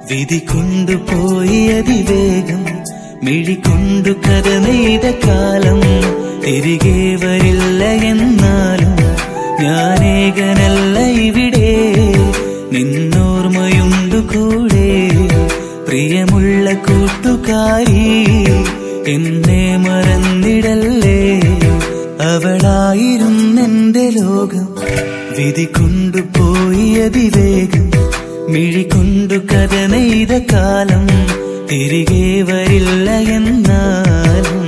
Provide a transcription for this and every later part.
വിധി കൊണ്ടുപോയി അതിവേഗം മിഴികൊണ്ടു കഥ നെയ്ത കാലം തിരികെ വരില്ല എന്നാലും ഞാനേകനല്ല ഇവിടെ നിന്നോർമ്മയുണ്ടു കൂടെ പ്രിയമുള്ള കൂട്ടുകാരി എന്നെ മറന്നിടല്ലേ അവളായിരുന്നെന്റെ ലോകം വിധി കൊണ്ടുപോയി അതിവേഗം മിഴികൊണ്ടു കഥ നെയ്ത കാലം തിരികെ വരില്ല എന്നാലും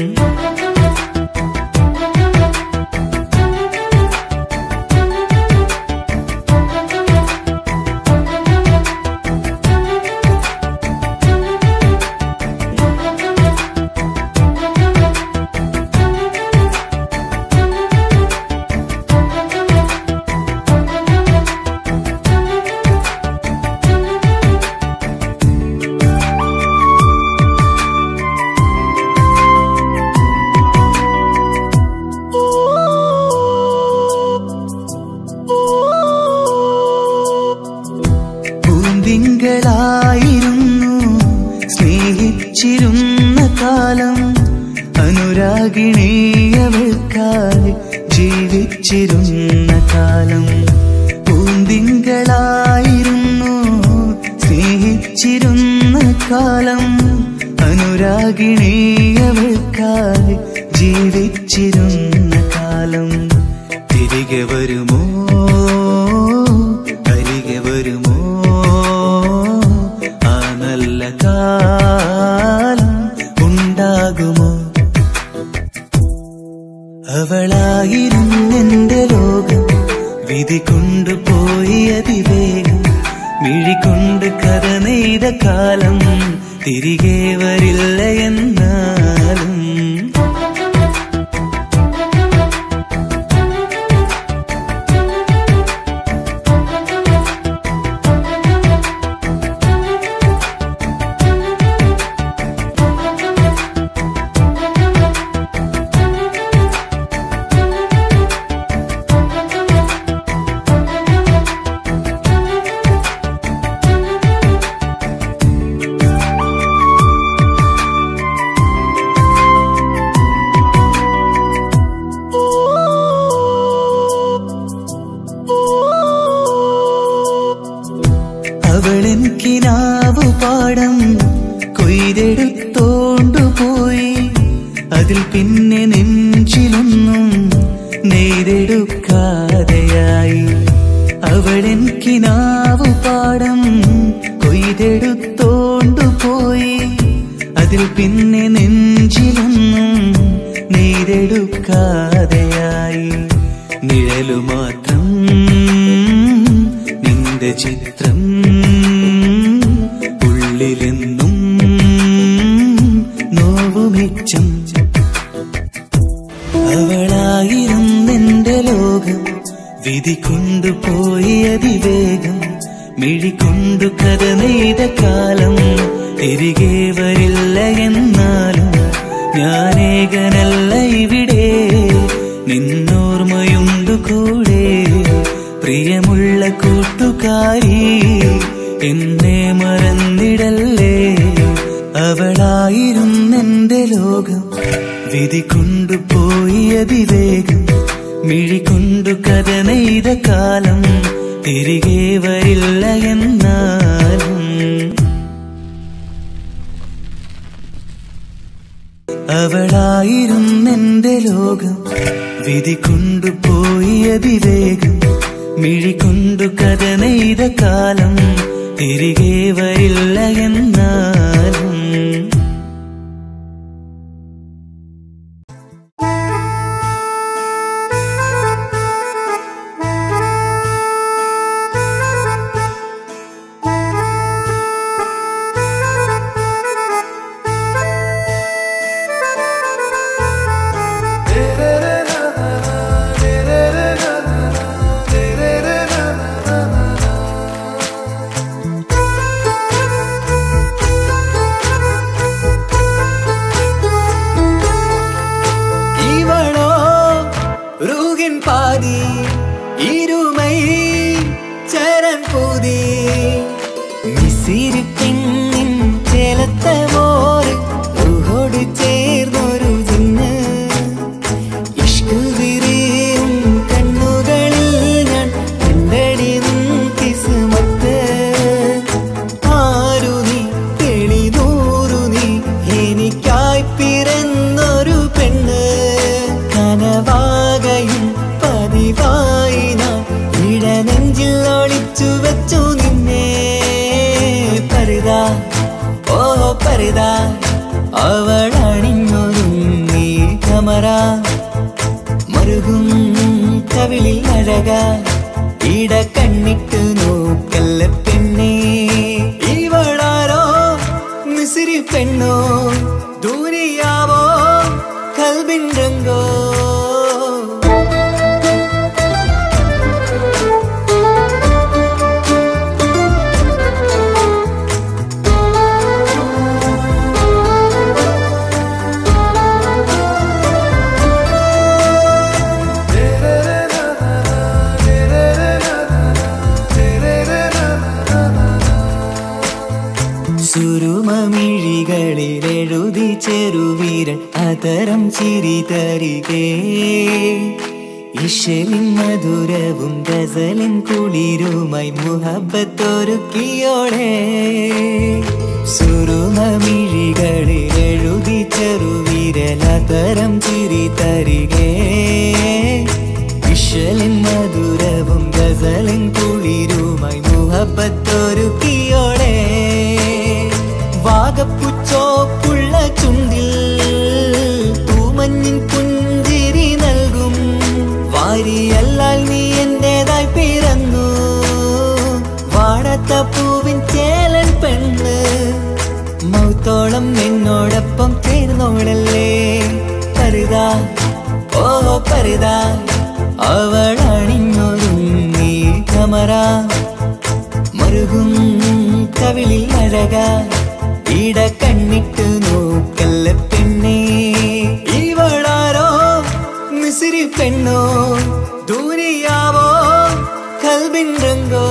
പൂന്തിങ്കളായിരുന്നു സ്നേഹിച്ചിരുന്ന കാലം അനുരാഗിണിയവൾക്കായി ജീവിച്ചിരുന്ന കാലം പൂന്തിങ്കളായിരുന്നു സ്നേഹിച്ചിരുന്ന കാലം അനുരാഗിണിയവൾക്കായി ജീവിച്ചിരുന്ന കാലം തിരികെ വരുമോ അരികെ വരുമോ ആ നല്ല കാലം ഉണ്ടാകുമോ അവളായിരുന്നെന്റെ ലോകം വിധി കൊണ്ടുപോയി അതിവേഗം മിഴികൊണ്ട് കഥ നെയ്ത കാലം തിരികെ വരില്ല എന്നാലും അവളെനിക്കിനാവു പാടം കൊയ്തെടുത്തോണ്ടുപോയി അതിൽ പിന്നെ നെഞ്ചിലൊന്നും നെയ്തെടുക്കാതെയായി അവളെനിക്കിനാവു പാടം കൊയ്തെടുത്തോണ്ടുപോയി അതിൽ പിന്നെ നെഞ്ചിലൊന്നും നെയ്തെടുക്കാതെയായി നിഴലു മാത്രം നിന്റെ ചിത്രം ഉള്ളിലെന്നും നോവുമിച്ചം അവളായിരുന്നെന്റെ ലോകം വിധി കൊണ്ടുപോയി അതിവേഗം മിഴികൊണ്ടു കഥ നെയ്ത കാലം തിരികെ വരില്ല എന്നാലും ഞാനേകനല്ല ഇവിടെ നിന്നോർമ്മയുണ്ടു കൂടെ പ്രിയമുള്ള കൂട്ടുകാരി എന്നെ മറന്നിടല്ലേ അവളായിരുന്നെന്റെ ലോകം വിധി കൊണ്ടുപോയി അതിവേഗം മിഴികൊണ്ടു കഥ നെയ്ത കാലം തിരികെ വരില്ല എന്നാലും അവളായിരുന്നെന്റെ ലോകം വിധി കൊണ്ടുപോയി അതിവേഗം മിഴികൊണ്ടു കഥ നെയ്ത കാലം തിരികെ വരില്ല എന്നാലും Da മിസിരി പെണ്ണിൻ ചേലത്തെ മോര് റൂഹോട് ചേർന്നൊരു ജിന്ന് ഇഷ്ക് വിരിയും കണ്ണുകളിൽ ഞാൻ കണ്ടടി നിൻ കിസ്മത്ത് ആരു നീ തെളിനൂറു നീ എനിക്കായി പിറന്നൊരു പെണ്ണ് കനവാകയും പതിവായി ഞാൻ ഇടനെഞ്ചിൽ ഒളിച്ചു വെച്ചു നിന്നെ പരിതാ ഓ പരിതാ അവൾ അണിഞ്ഞൊരുങ്ങി കമറ മറുകും കവിളിൽ അഴക ഇട കണ്ണിട്ട് നോക്കല്ല പെണ്ണേ ഇവളാരോ മിസിരി പെണ്ണോ ദൂരിയാവോ കൽബിൻ രംഗോ സുരുമമിഴികളിൽ എഴുതി ചെറുവീരൻ അതരം ചിരി തരികേ ഇഷലിൻ മധുരവും ഗസലിൻ കുളിരുമായി മുഹബത്തൊരുക്കിയോടെ സുരുമമിഴികളിൽ എഴുതി ചെറുവീരൻ അതരം ചിരി തരികേ ഇഷലിൻ മധുരവും ഗസലിൻ കുളിരുമായി മുഹബത്തൊരുക്കിയോടെ വാഗപ്പുച്ചോപ്പുള്ള ചുണ്ടിൽ തൂമഞ്ഞിൻ പുഞ്ചിരി നൽകും വാരിയല്ലാൽ നീ എന്റേതായി പിറന്നു വാടത്ത പൂവിൻ ചേലൻ പെണ്ണ് മൗത്തോളം എന്നോടൊപ്പം ചേർന്നോളല്ലേ കരുതാ ഓ കരുതാ അവൾ അണിഞ്ഞൊരുങ്ങി കമറ മറുകും കവിളിൽ അഴക ഇട കണ്ണിട്ട് നോക്കല്ല പെണ്ണേ ഇവളാരോ മിസിരി പെണ്ണോ ദൂരിയാവോ കൽബിൻ രംഗോ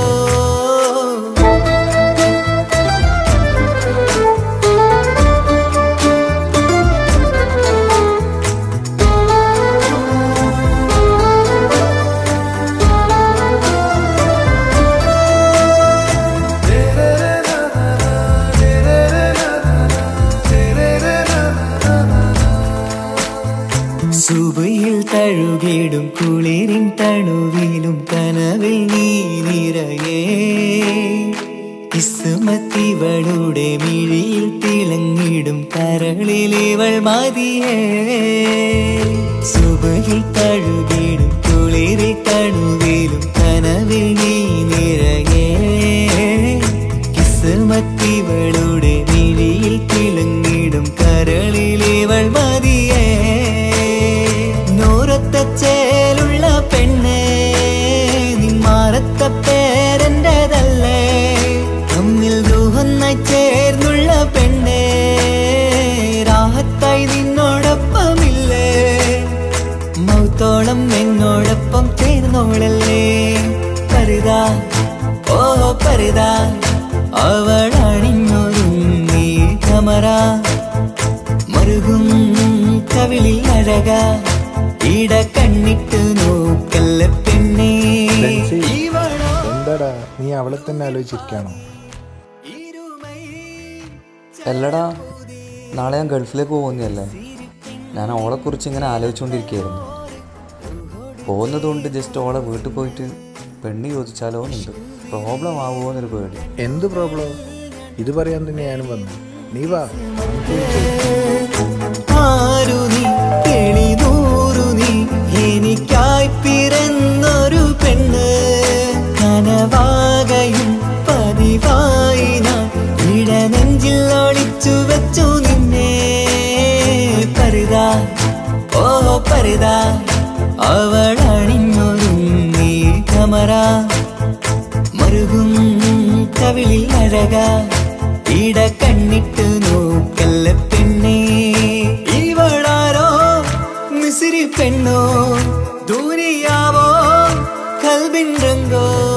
സുബയിൽ തഴുകിടും കുളിരിൻ തണുവിലും കനവിൽ നീ നിറയേ കിസ്മത്തിവളുടെ മിഴിയിൽ തിളങ്ങിടും കരളിൽ ഇവൾ മതിയേ സുബയിൽ തഴുകിടും കുളിരിൽ തണുവിലും കനവിൽ നീ നിറയേ കിസ്മത്തിവളുടെ മിഴിയിൽ തിളങ്ങിടും കരളിൽ ഇവൾ മതിയേ നൂറത്ത ചേലുള്ള പെണ്ണ് നിന്മാറത്ത പേരെൻ്റെതല്ലേ തമ്മിൽ ദൂഹന്നായി ചേർന്നുള്ള പെണ്ണ് രാഹത്തായി നിന്നോടൊപ്പമില്ലേ മൗത്തോളം എന്നോടൊപ്പം ചേർന്നോളല്ലേ പരിതാ ഓ പരിതാ അവൾ അണിഞ്ഞൊരുങ്ങി കമറ മറുകും കവിളിൽ അഴക ഇട കണ്ണിട്ട് നോക്കല്ല പെണ്ണേ ബെൻസി. ഇവളോ എന്താടാ നീ അവളെ തന്നെ ആലോചിച്ചിരിക്കാണോ ഇരുമൈ അല്ലടാ നാളെ ഞാൻ ഗൾഫിലേക്ക് പോകുന്നതല്ലേ ഞാൻ ഓളെക്കുറിച്ച് ഇങ്ങനെ ആലോചിച്ചുകൊണ്ടിരിക്കുകയായിരുന്നു പോകുന്നതുകൊണ്ട് ജസ്റ്റ് ഓളെ വീട്ടിൽ പോയിട്ട് പെണ്ണ് ചോദിച്ചാലോ എന്നുണ്ട് പ്രോബ്ലം ആവുമോ എന്നൊരു പേടി എന്ത് പ്രോബ്ലം ഇത് പറയാൻ തന്നെ ഞാനും വന്നു നീ വാ നമുക്ക് ചോദിക്കാം. ആരു നീ തെളിനൂറു നീ എനിക്കായി പിറന്നൊരു പെണ്ണ് കനവാകയും പതിവായി ഞാൻ ഇടനെഞ്ചിൽ ഒളിച്ചു വെച്ചു നിന്നെ പരിതാ ഓ പരിതാ അവൾ അണിഞ്ഞൊരുങ്ങി കമറ മറുകും കവിളിൽ അഴക ഇട കണ്ണിട്ട് നോക്കല്ല പെണ്ണേ ഇവളാരോ മിസിരി പെണ്ണോ ദൂരിയാവോ കൽബിൻ രംഗോ